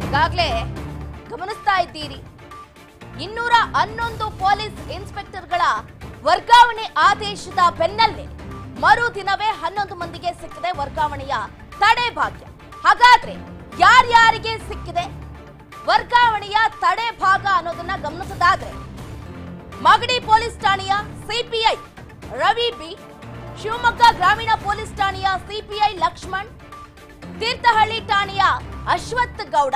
ಈಗಾಗಲೇ ಗಮನಿಸ್ತಾ ಇದ್ದೀರಿ ಇನ್ನೂರ ಹನ್ನೊಂದು ಪೊಲೀಸ್ ಇನ್ಸ್ಪೆಕ್ಟರ್ಗಳ ವರ್ಗಾವಣೆ ಆದೇಶದ ಬೆನ್ನಲ್ಲೇ ಮರುದಿನವೇ ಹನ್ನೊಂದು ಮಂದಿಗೆ ಸಿಕ್ಕಿದೆ ವರ್ಗಾವಣೆಯ ತಡೆ ಭಾಗ್ಯ ಹಾಗಾದ್ರೆ ಯಾರ್ಯಾರಿಗೆ ಸಿಕ್ಕಿದೆ ವರ್ಗಾವಣೆಯ ತಡೆ ಭಾಗ ಅನ್ನೋದನ್ನ ಗಮನಿಸೋದಾದ್ರೆ ಮಾಗಡಿ ಪೊಲೀಸ್ ಠಾಣೆಯ ಸಿಪಿಐ ರವಿ ಬಿ ಶಿವಮೊಗ್ಗ ಗ್ರಾಮೀಣ ಪೊಲೀಸ್ ಠಾಣೆಯ ಸಿಪಿಐ ಲಕ್ಷ್ಮಣ್ ತೀರ್ಥಹಳ್ಳಿ ಠಾಣೆಯ ಅಶ್ವಥ್ ಗೌಡ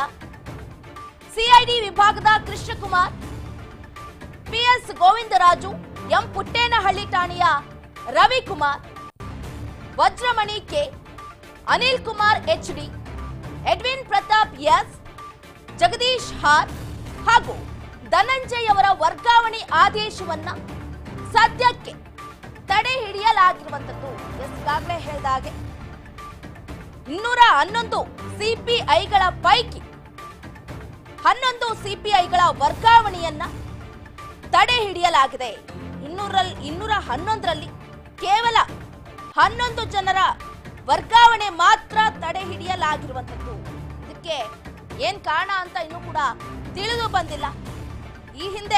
ಸಿಐಡಿ ವಿಭಾಗದ ಕೃಷ್ಣಕುಮಾರ್ ಪಿಎಸ್ ಗೋವಿಂದರಾಜು ಎಂ ಪುಟ್ಟೇನಹಳ್ಳಿ ಠಾಣೆಯ Ravikumar Vajramani K Anil Kumar H D Edwin Pratap S Jagadish ಹಾರ್ ಹಾಗೂ ಧನಂಜಯ್ ಅವರ ವರ್ಗಾವಣೆ ಆದೇಶವನ್ನ ಸದ್ಯಕ್ಕೆ ತಡೆ ಹಿಡಿಯಲಾಗಿರುವಂತದ್ದು ಈಗಾಗಲೇ ಹೇಳಿದ ಹಾಗೆ ಇನ್ನೂರ ಹನ್ನೊಂದು ಸಿಪಿಐಗಳ ಪೈಕಿ ಹನ್ನೊಂದು ಸಿಪಿಐಗಳ ವರ್ಗಾವಣೆಯನ್ನ ತಡೆ ಹಿಡಿಯಲಾಗಿದೆ ಇನ್ನೂರಲ್ಲಿ ಇನ್ನೂರ ಹನ್ನೊಂದರಲ್ಲಿ ಕೇವಲ ಹನ್ನೊಂದು ಜನರ ವರ್ಗಾವಣೆ ಮಾತ್ರ ತಡೆ ಹಿಡಿಯಲಾಗಿರುವಂಥದ್ದು ಇದಕ್ಕೆ ಏನ್ ಕಾರಣ ಅಂತ ಇನ್ನೂ ಕೂಡ ತಿಳಿದು ಬಂದಿಲ್ಲ ಈ ಹಿಂದೆ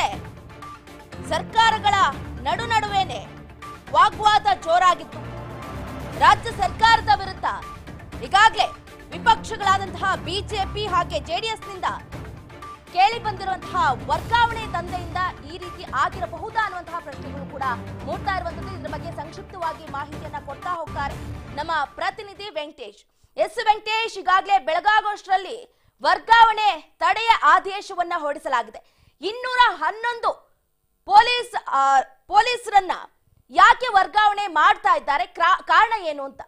ಸರ್ಕಾರಗಳ ನಡು ನಡುವೆನೆ ವಾಗ್ವಾದ ಜೋರಾಗಿತ್ತು ರಾಜ್ಯ ಸರ್ಕಾರದ ವಿರುದ್ಧ ಈಗಾಗಲೇ ವಿಪಕ್ಷಗಳಾದಂತಹ ಬಿಜೆಪಿ ಹಾಗೆ ಜೆಡಿಎಸ್ನಿಂದ ಕೇಳಿ ಬಂದಿರುವಂತಹ ವರ್ಗಾವಣೆ ದಂಧೆಯಿಂದ ಈ ರೀತಿ ಆಗಿರಬಹುದಾ ಅನ್ನುವಂತಹ ಪ್ರಶ್ನೆಗಳು ಕೂಡ ಮೂಡ್ತಾ ಇರುವಂತದ್ದು ಇದ್ರ ಬಗ್ಗೆ ಸಂಕ್ಷಿಪ್ತವಾಗಿ ಮಾಹಿತಿಯನ್ನ ಕೊಡ್ತಾ ಹೋಗ್ತಾರೆ ನಮ್ಮ ಪ್ರತಿನಿಧಿ ವೆಂಕಟೇಶ್ ಎಸ್ ವೆಂಕಟೇಶ್ ಈಗಾಗಲೇ ಬೆಳಗಾಗುವಷ್ಟರಲ್ಲಿ ವರ್ಗಾವಣೆ ತಡೆಯ ಆದೇಶವನ್ನ ಹೊರಡಿಸಲಾಗಿದೆ ಇನ್ನೂರ ಹನ್ನೊಂದು ಪೊಲೀಸ್ ಆ, ಪೊಲೀಸರನ್ನ ಯಾಕೆ ವರ್ಗಾವಣೆ ಮಾಡ್ತಾ ಇದ್ದಾರೆ ಕ್ರಾ- ಕಾರಣ ಏನು ಅಂತ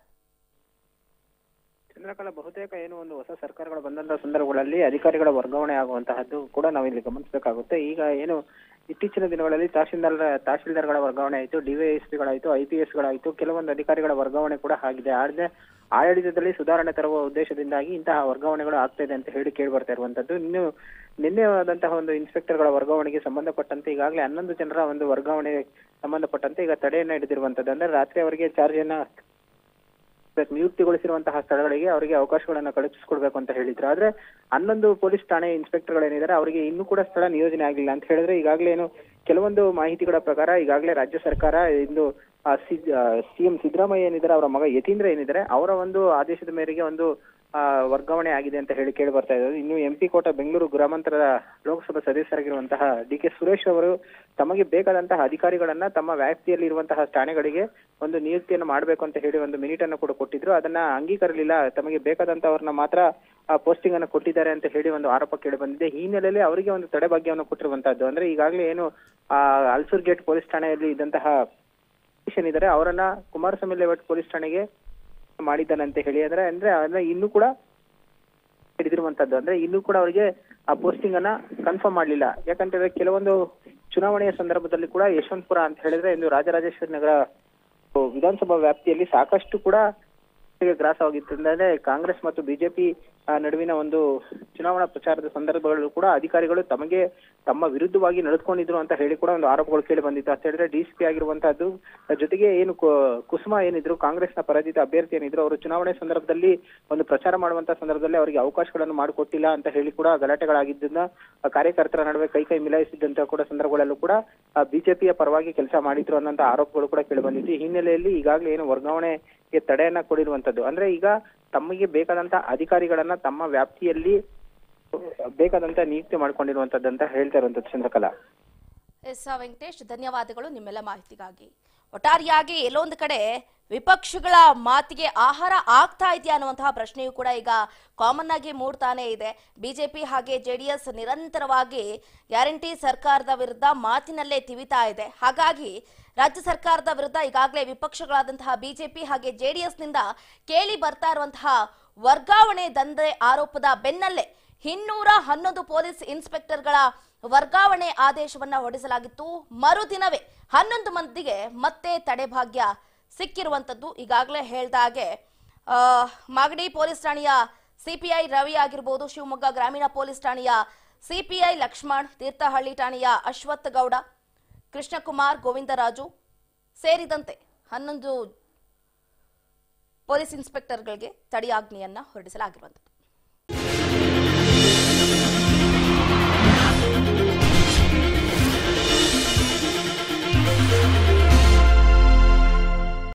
ಚಂದ್ರಕಲಾ ಬಹುತೇಕ ಏನು ಒಂದು ಹೊಸ ಸರ್ಕಾರಗಳು ಬಂದಂತಹ ಸಂದರ್ಭಗಳಲ್ಲಿ ಅಧಿಕಾರಿಗಳ ವರ್ಗಾವಣೆ ಆಗುವಂತಹದ್ದು ಕೂಡ ನಾವಿಲ್ಲಿ ಗಮನಿಸಬೇಕಾಗುತ್ತೆ ಈಗ ಏನು ಇತ್ತೀಚಿನ ದಿನಗಳಲ್ಲಿ ತಹಶೀಲ್ದಾರ್ ತಹಶೀಲ್ದಾರ್ಗಳ ವರ್ಗಾವಣೆ ಆಯಿತು ಡಿವೈಎಸ್ಪಿಗಳಾಯಿತು ಐ ಪಿ ಎಸ್ಗಳಾಯಿತು ಕೆಲವೊಂದು ಅಧಿಕಾರಿಗಳ ವರ್ಗಾವಣೆ ಕೂಡ ಆಗಿದೆ ಆದ್ರೆ ಆಡಳಿತದಲ್ಲಿ ಸುಧಾರಣೆ ತರುವ ಉದ್ದೇಶದಿಂದಾಗಿ ಇಂತಹ ವರ್ಗಾವಣೆಗಳು ಆಗ್ತಾ ಇದೆ ಅಂತ ಹೇಳಿ ಕೇಳಿ ಬರ್ತಾ ಇರುವಂತದ್ದು ಇನ್ನು ನಿನ್ನೆ ಆದಂತಹ ಒಂದು ಇನ್ಸ್ಪೆಕ್ಟರ್ಗಳ ವರ್ಗಾವಣೆಗೆ ಸಂಬಂಧಪಟ್ಟಂತೆ ಈಗಾಗಲೇ ಹನ್ನೊಂದು ಜನರ ಒಂದು ವರ್ಗಾವಣೆಗೆ ಸಂಬಂಧಪಟ್ಟಂತೆ ಈಗ ತಡೆಯನ್ನ ಹಿಡಿದಿರುವಂತದ್ದು ಅಂದ್ರೆ ರಾತ್ರಿ ಅವರಿಗೆ ಚಾರ್ಜ್ ಅನ್ನ ನಿಯುಕ್ತಿಗೊಳಿಸಿರುವಂತಹ ಸ್ಥಳಗಳಿಗೆ ಅವರಿಗೆ ಅವಕಾಶಗಳನ್ನ ಕಲ್ಪಿಸಿಕೊಡ್ಬೇಕು ಅಂತ ಹೇಳಿದ್ರು ಆದ್ರೆ ಹನ್ನೊಂದು ಪೊಲೀಸ್ ಠಾಣೆ ಇನ್ಸ್ಪೆಕ್ಟರ್ಗಳೇನಿದ್ದಾರೆ ಅವರಿಗೆ ಇನ್ನೂ ಕೂಡ ಸ್ಥಳ ನಿಯೋಜನೆ ಆಗಿಲ್ಲ ಅಂತ ಹೇಳಿದ್ರೆ ಈಗಾಗಲೇ ಏನು ಕೆಲವೊಂದು ಮಾಹಿತಿಗಳ ಪ್ರಕಾರ ಈಗಾಗಲೇ ರಾಜ್ಯ ಸರ್ಕಾರ ಇಂದು ಸಿಎಂ ಸಿದ್ದರಾಮಯ್ಯ ಏನಿದ್ದಾರೆ ಅವರ ಮಗ ಯತೀಂದ್ರ ಏನಿದ್ದಾರೆ ಅವರ ಒಂದು ಆದೇಶದ ಮೇರೆಗೆ ಒಂದು ಆ, ವರ್ಗಾವಣೆ ಆಗಿದೆ ಅಂತ ಹೇಳಿ ಕೇಳಿ ಬರ್ತಾ ಇದ್ದಾರೆ ಇನ್ನು ಎಂ ಪಿ ಕೋಟ ಬೆಂಗಳೂರು ಗ್ರಾಮಾಂತರ ಲೋಕಸಭಾ ಸದಸ್ಯರಾಗಿರುವಂತಹ ಡಿ ಕೆ ಸುರೇಶ್ ಅವರು ತಮಗೆ ಬೇಕಾದಂತಹ ಅಧಿಕಾರಿಗಳನ್ನ ತಮ್ಮ ವ್ಯಾಪ್ತಿಯಲ್ಲಿ ಇರುವಂತಹ ಠಾಣೆಗಳಿಗೆ ಒಂದು ನಿಯುಕ್ತಿಯನ್ನು ಮಾಡಬೇಕು ಅಂತ ಹೇಳಿ ಒಂದು ಮಿನಿಟ್ ಅನ್ನು ಕೂಡ ಕೊಟ್ಟಿದ್ರು ಅದನ್ನ ಅಂಗೀಕರಿಸಲಿಲ್ಲ ತಮಗೆ ಬೇಕಾದಂತವ್ರನ್ನ ಮಾತ್ರ ಆ ಪೋಸ್ಟಿಂಗ್ ಅನ್ನು ಕೊಟ್ಟಿದ್ದಾರೆ ಅಂತ ಹೇಳಿ ಒಂದು ಆರೋಪ ಕೇಳಿ ಬಂದಿದೆ ಈ ಹಿನ್ನೆಲೆಯಲ್ಲಿ ಅವರಿಗೆ ಒಂದು ತಡೆಭಾಗ್ಯವನ್ನು ಕೊಟ್ಟಿರುವಂತಹದ್ದು ಅಂದ್ರೆ ಈಗಾಗಲೇ ಏನು ಆ ಅಲ್ಸೂರ್ ಗೇಟ್ ಪೊಲೀಸ್ ಠಾಣೆಯಲ್ಲಿ ಇದ್ದಂತಹ ಇದ್ದಾರೆ ಅವರನ್ನ ಕುಮಾರಸ್ವಾಮಿ ಲೇಔಟ್ ಪೊಲೀಸ್ ಠಾಣೆಗೆ ಮಾಡಿದ್ದಾನಂತೆ ಹೇಳಿ ಅಂದ್ರೆ ಅಂದ್ರೆ ಅದನ್ನ ಇನ್ನೂ ಕೂಡ ಹಿಡಿದಿರುವಂತದ್ದು ಅಂದ್ರೆ ಇನ್ನೂ ಕೂಡ ಅವರಿಗೆ ಆ ಪೋಸ್ಟಿಂಗ್ ಅನ್ನ ಕನ್ಫರ್ಮ್ ಮಾಡ್ಲಿಲ್ಲ ಯಾಕಂತಂದ್ರೆ ಕೆಲವೊಂದು ಚುನಾವಣೆಯ ಸಂದರ್ಭದಲ್ಲಿ ಕೂಡ ಯಶವಂತಪುರ ಅಂತ ಹೇಳಿದ್ರೆ ಇಂದು ರಾಜರಾಜೇಶ್ವರಿ ನಗರ ವಿಧಾನಸಭಾ ವ್ಯಾಪ್ತಿಯಲ್ಲಿ ಸಾಕಷ್ಟು ಕೂಡ ಗ್ರಾಸವಾಗಿತ್ತು ಅಂದ್ರೆ ಕಾಂಗ್ರೆಸ್ ಮತ್ತು ಬಿಜೆಪಿ ನಡುವಿನ ಒಂದು ಚುನಾವಣಾ ಪ್ರಚಾರದ ಸಂದರ್ಭಗಳು ಕೂಡ ಅಧಿಕಾರಿಗಳು ತಮಗೆ ತಮ್ಮ ವಿರುದ್ಧವಾಗಿ ನಡೆದುಕೊಂಡಿದ್ರು ಅಂತ ಹೇಳಿ ಕೂಡ ಒಂದು ಆರೋಪಗಳು ಕೇಳಿ ಬಂದಿತ್ತು ಅಂತ ಹೇಳಿದ್ರೆ ಡಿಸಿಪಿ ಆಗಿರುವಂತಹದ್ದು ಜೊತೆಗೆ ಏನು ಕು- ಕುಸುಮ ಏನಿದ್ರು ಕಾಂಗ್ರೆಸ್ನ ಪರಾಜಿತ ಅಭ್ಯರ್ಥಿ ಏನಿದ್ರು ಅವರು ಚುನಾವಣೆ ಸಂದರ್ಭದಲ್ಲಿ ಒಂದು ಪ್ರಚಾರ ಮಾಡುವಂತ ಸಂದರ್ಭದಲ್ಲಿ ಅವರಿಗೆ ಅವಕಾಶಗಳನ್ನು ಮಾಡಿಕೊಟ್ಟಿಲ್ಲ ಅಂತ ಹೇಳಿ ಕೂಡ ಗಲಾಟೆಗಳಾಗಿದ್ದನ್ನ ಆ ಕಾರ್ಯಕರ್ತರ ನಡುವೆ ಕೈ ಕೈ ಮಿಲಾಯಿಸಿದ್ದಂತ ಕೂಡ ಸಂದರ್ಭಗಳಲ್ಲೂ ಕೂಡ ಬಿಜೆಪಿಯ ಪರವಾಗಿ ಕೆಲಸ ಮಾಡಿದ್ರು ಅನ್ನೋಂತ ಆರೋಪಗಳು ಕೂಡ ಕೇಳಿ ಬಂದಿತ್ತು ಈ ಹಿನ್ನೆಲೆಯಲ್ಲಿ ಈಗಾಗಲೇ ಏನು ವರ್ಗಾವಣೆಗೆ ತಡೆಯನ್ನ ಕೊಡಿರುವಂತದ್ದು ಅಂದ್ರೆ ಈಗ ತಮಗೆ ಬೇಕಾದಂತ ಅಧಿಕಾರಿಗಳನ್ನ ತಮ್ಮ ವ್ಯಾಪ್ತಿಯಲ್ಲಿ ಬೇಕಾದಂತ ನಿಯುಕ್ತಿ ಮಾಡ್ಕೊಂಡಿರುವಂತದ್ದು ಅಂತ ಹೇಳ್ತಾ ಇರುವಂತದ್ದು ಚಂದ್ರಕಲಾ ಎಸ್ ಆ ವೆಂಕಟೇಶ್ ಧನ್ಯವಾದಗಳು ನಿಮ್ಮೆಲ್ಲ ಮಾಹಿತಿಗಾಗಿ ಒಟ್ಟಾರೆಯಾಗಿ ಎಲ್ಲೊಂದು ಕಡೆ ವಿಪಕ್ಷಗಳ ಮಾತಿಗೆ ಆಹಾರ ಆಗ್ತಾ ಇದೆಯಾ ಅನ್ನುವಂತಹ ಪ್ರಶ್ನೆಯೂ ಕೂಡ ಈಗ ಕಾಮನ್ ಆಗಿ ಮೂಡ್ತಾನೆ ಇದೆ ಬಿಜೆಪಿ ಹಾಗೆ ಜೆಡಿಎಸ್ ನಿರಂತರವಾಗಿ ಗ್ಯಾರಂಟಿ ಸರ್ಕಾರದ ವಿರುದ್ಧ ಮಾತಿನಲ್ಲೇ ತಿವಿತಾ ಇದೆ ಹಾಗಾಗಿ ರಾಜ್ಯ ಸರ್ಕಾರದ ವಿರುದ್ಧ ಈಗಾಗಲೇ ವಿಪಕ್ಷಗಳಾದಂತಹ ಬಿಜೆಪಿ ಹಾಗೆ ಜೆಡಿಎಸ್ನಿಂದ ಕೇಳಿ ಬರ್ತಾ ಇರುವಂತಹ ವರ್ಗಾವಣೆ ದಂಧೆ ಆರೋಪದ ಬೆನ್ನಲ್ಲೇ ಇನ್ನೂರ ಹನ್ನೊಂದು ಪೊಲೀಸ್ ಇನ್ಸ್ಪೆಕ್ಟರ್ಗಳ ವರ್ಗಾವಣೆ ಆದೇಶವನ್ನ ಹೊರಡಿಸಲಾಗಿತ್ತು ಮರುದಿನವೇ ಹನ್ನೊಂದು ಮಂದಿಗೆ ಮತ್ತೆ ತಡೆಭಾಗ್ಯ ಸಿಕ್ಕಿರುವಂತದ್ದು ಈಗಾಗಲೇ ಹೇಳ್ದ ಹಾಗೆ ಆ, ಮಾಗಡಿ ಪೊಲೀಸ್ ಠಾಣೆಯ ಸಿಪಿಐ ರವಿ ಆಗಿರ್ಬೋದು ಶಿವಮೊಗ್ಗ ಗ್ರಾಮೀಣ ಪೊಲೀಸ್ ಠಾಣೆಯ ಸಿಪಿಐ ಲಕ್ಷ್ಮಣ್ ತೀರ್ಥಹಳ್ಳಿ ಠಾಣೆಯ ಅಶ್ವಥ್ ಗೌಡ ಕೃಷ್ಣಕುಮಾರ್ ಗೋವಿಂದರಾಜು ಸೇರಿದಂತೆ ಹನ್ನೊಂದು ಪೊಲೀಸ್ ಇನ್ಸ್ಪೆಕ್ಟರ್ಗಳಿಗೆ ತಡೆಯಾಜ್ಞೆಯನ್ನ ಹೊರಡಿಸಲಾಗಿರುವಂಥದ್ದು ಧನ್ಯವಾದಗಳು